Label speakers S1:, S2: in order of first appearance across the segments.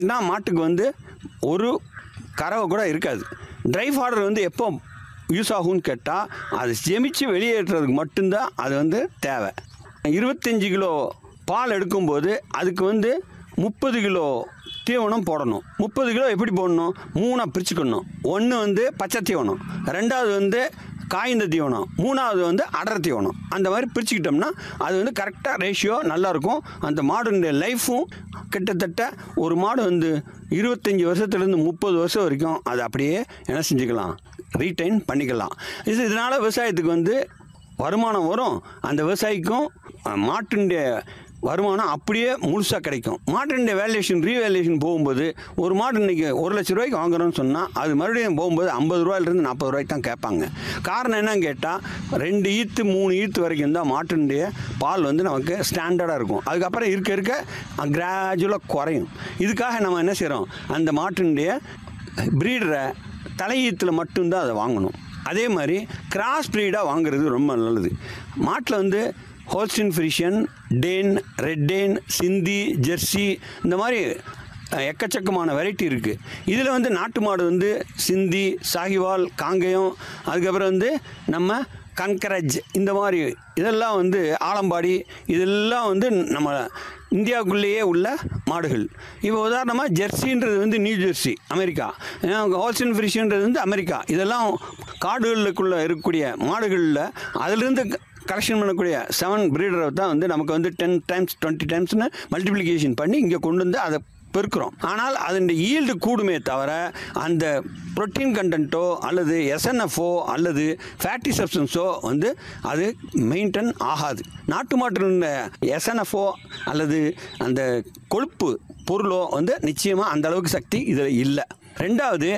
S1: நான் மாட்டுக்கு வந்து ஒரு கறவை கூட இருக்காது ட்ரை ஃபாடர் வந்து எப்போ யூஸ் ஆகும்னு கேட்டால் அது செமிச்சு வெளியேற்றுறதுக்கு மட்டும்தான் அது வந்து தேவை இருபத்தஞ்சி கிலோ பால் எடுக்கும்போது அதுக்கு வந்து முப்பது கிலோ தீவனம் போடணும் முப்பது கிலோ எப்படி போடணும் மூணாக பிரிச்சுக்கணும் ஒன்று வந்து பச்சை தீவனம் ரெண்டாவது வந்து காய்ந்த தீவனம் மூணாவது வந்து அடர் தீவனம் அந்த மாதிரி பிரிச்சுக்கிட்டோம்னா அது வந்து கரெக்டாக ரேஷியோ நல்லாயிருக்கும் அந்த மாடுடைய லைஃப்பும் கிட்டத்தட்ட ஒரு மாடு வந்து இருபத்தஞ்சி வருஷத்துலேருந்து முப்பது வருஷம் வரைக்கும் அது அப்படியே என்ன செஞ்சுக்கலாம் ரீட்டைன் பண்ணிக்கலாம் இது இதனால் விவசாயத்துக்கு வந்து வருமானம் வரும் அந்த விவசாயிக்கும் அஹ், மாட்டுடைய வருமானம் அப்படியே முழுசாக கிடைக்கும் மாட்டினுடைய வேல்யூஷன் ரீவேல்யூஷன் போகும்போது ஒரு மாடு இன்றைக்கி ஒரு லட்ச ரூபாய்க்கு வாங்குறோம்னு சொன்னால் அது மறுபடியும் போகும்போது ஐம்பது ரூபாயிலிருந்து நாற்பது ரூபாய்க்கு தான் கேட்பாங்க காரணம் என்னன்னு கேட்டால் ரெண்டு ஈத்து மூணு ஈத்து வரைக்கும் தான் மாட்டினுடைய பால் வந்து நமக்கு ஸ்டாண்டர்டாக இருக்கும் அதுக்கப்புறம் இருக்க இருக்க கிராஜுவலாக குறையும் இதுக்காக நம்ம என்ன செய்கிறோம் அந்த மாட்டினுடைய ப்ரீடரை தலையீத்தில் மட்டும்தான் அதை வாங்கணும் அதே மாதிரி கிராஸ் ப்ரீடாக வாங்குறது ரொம்ப நல்லது மாட்டில் வந்து Holstein Friesian Dane red Dane Sindhi Jersey இந்த மாதிரி அஹ், எக்கச்சக்கமான வெரைட்டி இருக்குது இதில் வந்து நாட்டு மாடு வந்து சிந்தி சாகிவால் காங்கேயம் அதுக்கப்புறம் வந்து நம்ம கன்கரஜ் இந்த மாதிரி இதெல்லாம் வந்து ஆலம்பாடி இதெல்லாம் வந்து நம்ம இந்தியாவுக்குள்ளேயே உள்ள மாடுகள் இப்போ உதாரணமாக ஜெர்சின்றது வந்து நியூ ஜெர்சி அமெரிக்கா ஹோல்சன் ஃப்ரிஷன்றது வந்து அமெரிக்கா இதெல்லாம் காடுகளுக்குள்ளே இருக்கக்கூடிய மாடுகளில் அதிலிருந்து கலெக்ஷன் பண்ணக்கூடிய செவன் பிரீடரை தான் வந்து நமக்கு வந்து டென் டைம்ஸ் டுவெண்ட்டி டைம்ஸ்னு மல்டிப்ளிகேஷன் பண்ணி இங்கே கொண்டு வந்து அதை பெருக்கிறோம் ஆனால் அதனுடைய ஈல்டு கூடுமே தவிர அந்த புரோட்டீன் கண்டென்ட்டோ அல்லது எஸ்என்எஃப்ஓ அல்லது ஃபேட்டி சப்ஸ்டன்ஸோ வந்து அது மெயின்டைன் ஆகாது நாட்டு மாட்டினுடைய எஸ்என்எஃப்ஓ அல்லது அந்த கொழுப்பு பொருளோ வந்து நிச்சயமாக அந்த அளவுக்கு சக்தி இதில் இல்லை ரெண்டாவது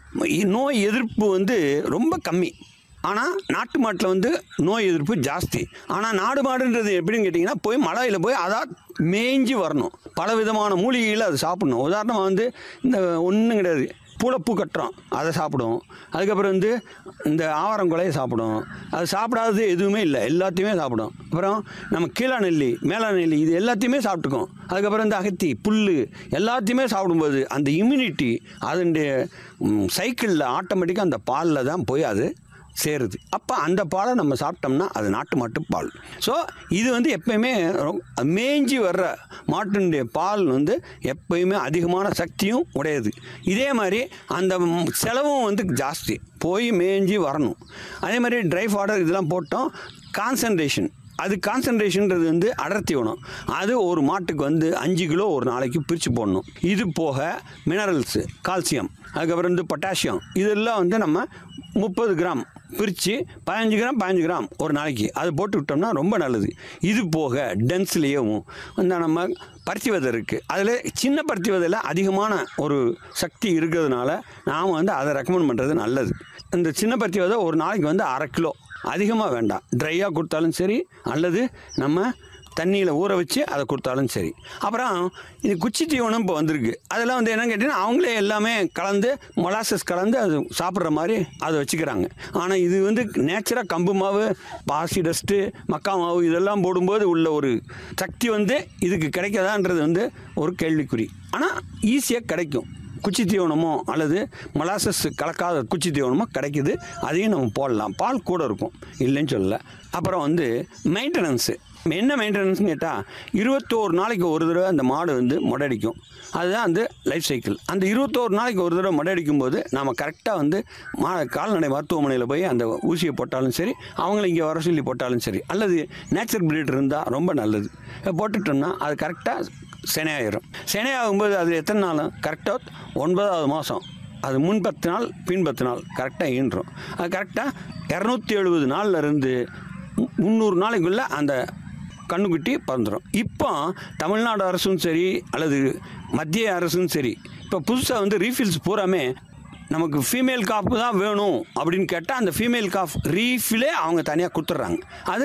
S1: நோய் எதிர்ப்பு வந்து ரொம்ப கம்மி ஆனால் நாட்டு மாட்டில் வந்து நோய் எதிர்ப்பு ஜாஸ்தி ஆனால் நாடு மாடுன்றது எப்படின்னு கேட்டிங்கன்னா போய் மலையில் போய் அதான் மேய்ஞ்சி வரணும் பல விதமான மூலிகைகளை அது சாப்பிடணும் உதாரணமாக வந்து இந்த ஒன்றும் கிடையாது பூளைப்பூ கட்டுறோம் அதை சாப்பிடும் அதுக்கப்புறம் வந்து இந்த ஆவாரங்குலையை சாப்பிடும் அது சாப்பிடாதது எதுவுமே இல்லை எல்லாத்தையுமே சாப்பிடும் அப்புறம் நம்ம கீழா நெல்லி மேலா நெல்லி இது எல்லாத்தையுமே சாப்பிட்டுக்கும் அதுக்கப்புறம் இந்த அகத்தி புல் எல்லாத்தையுமே சாப்பிடும்போது அந்த இம்யூனிட்டி அதனுடைய சைக்கிளில் ஆட்டோமேட்டிக்காக அந்த பாலில் தான் போய் அது சேருது அப்போ அந்த பாலை நம்ம சாப்பிட்டோம்னா அது நாட்டு மாட்டு பால் ஸோ இது வந்து எப்பயுமே ரொம்ப- மேய்ஞ்சி வர்ற மாட்டினுடைய பால் வந்து எப்பயுமே அதிகமான சக்தியும் உடையது இதே மாதிரி அந்த ம் செலவும் வந்து ஜாஸ்தி போய் மேய்ஞ்சி வரணும் அதே மாதிரி ட்ரை ஃபாடர் இதெல்லாம் போட்டோம் கான்சன்ட்ரேஷன் அது கான்சன்ட்ரேஷன்றது வந்து அடர்த்தி வேணும் அது ஒரு மாட்டுக்கு வந்து அஞ்சு கிலோ ஒரு நாளைக்கு பிரித்து போடணும் இது போக மினரல்ஸு கால்சியம் அதுக்கப்புறம் வந்து பொட்டாசியம் இதெல்லாம் வந்து நம்ம முப்பது கிராம் பிரித்து பதினஞ்சு கிராம் பதினஞ்சு கிராம் ஒரு நாளைக்கு அது போட்டு விட்டோம்னா ரொம்ப நல்லது இது போக டென்ஸ்லேயும் இந்த நம்ம பருத்தி விதை இருக்குது அதில் சின்ன பருத்தி விதையில் அதிகமான ஒரு சக்தி இருக்கிறதுனால நாம் வந்து அதை ரெக்கமெண்ட் பண்ணுறது நல்லது இந்த சின்ன பருத்தி விதை ஒரு நாளைக்கு வந்து அரை கிலோ அதிகமாக வேண்டாம் ட்ரையாக கொடுத்தாலும் சரி அல்லது நம்ம தண்ணியில் ஊற வச்சு அதை கொடுத்தாலும் சரி அப்புறம் இது குச்சி தீவனம் இப்போ வந்திருக்கு அதெல்லாம் வந்து என்னன்னு கேட்டிங்கன்னா அவங்களே எல்லாமே கலந்து மொலாசஸ் கலந்து அது சாப்பிட்ற மாதிரி அதை வச்சுக்கிறாங்க ஆனால் இது வந்து நேச்சராக கம்பு மாவு பாசி டஸ்ட்டு மக்கா மாவு இதெல்லாம் போடும்போது உள்ள ஒரு சக்தி வந்து இதுக்கு கிடைக்காதான்றது வந்து ஒரு கேள்விக்குறி ஆனால் ஈஸியாக கிடைக்கும் குச்சி தீவனமோ அல்லது மொலாசஸ் கலக்காத குச்சி தீவனமோ கிடைக்குது அதையும் நம்ம போடலாம் பால் கூட இருக்கும் இல்லைன்னு சொல்லல அப்புறம் வந்து மெயின்டெனன்ஸு என்ன மெயின்டெனன்ஸ்னு கேட்டால் இருபத்தோரு நாளைக்கு ஒரு தடவை அந்த மாடு வந்து மொடடிக்கும் அதுதான் அந்த லைஃப் சைக்கிள் அந்த இருபத்தோரு நாளைக்கு ஒரு தடவை மொடடிக்கும் போது நம்ம கரெக்டாக வந்து மா கால்நடை மருத்துவமனையில் போய் அந்த ஊசியை போட்டாலும் சரி அவங்கள இங்கே வர சொல்லி போட்டாலும் சரி அல்லது நேச்சர் பிரீட் இருந்தால் ரொம்ப நல்லது போட்டுட்டோம்னா அது கரெக்டாக சினையாயிரும் சினையாகும்போது அது எத்தனை நாள் கரெக்டாக ஒன்பதாவது மாதம் அது முன் பத்து நாள் பின் பத்து நாள் கரெக்டாக ஈன்றும் அது கரெக்டாக இரநூத்தி எழுபது நாள்ல இருந்து மு- முந்நூறு நாளைக்குள்ளே அந்த கண்ணுக்குட்டி பறந்துடும் இப்போ தமிழ்நாடு அரசும் சரி அல்லது மத்திய அரசும் சரி இப்போ புதுசாக வந்து ரீஃபில்ஸ் பூராமே நமக்கு ஃபீமேல் காப்பு தான் வேணும் அப்படின்னு கேட்டால் அந்த ஃபீமேல் காஃப் ரீஃபிலே அவங்க தனியாக கொடுத்துட்றாங்க அது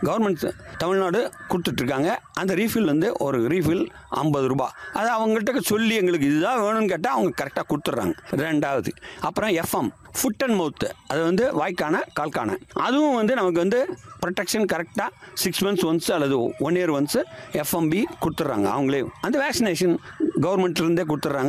S1: கவர்மெண்ட் தமிழ்நாடு கொடுத்துட்ருக்காங்க அந்த ரீஃபில் வந்து ஒரு ரீஃபில் ஐம்பது ரூபா அது அவங்ககிட்ட சொல்லி எங்களுக்கு இதுதான் வேணும்னு கேட்டால் அவங்க கரெக்டாக கொடுத்துட்றாங்க ரெண்டாவது அப்புறம் எஃப்எம் ஃபுட் அண்ட் மவுத்து அது வந்து வாய்க்கான கால்கான அதுவும் வந்து நமக்கு வந்து ப்ரொடெக்ஷன் கரெக்டாக சிக்ஸ் மந்த்ஸ் ஒன்ஸ் அல்லது ஒன் இயர் ஒன்ஸ் எஃப்எம்பி கொடுத்துட்றாங்க அவங்களே அந்த வேக்சினேஷன் கவர்மெண்ட்லேருந்தே கொடுத்துட்றாங்க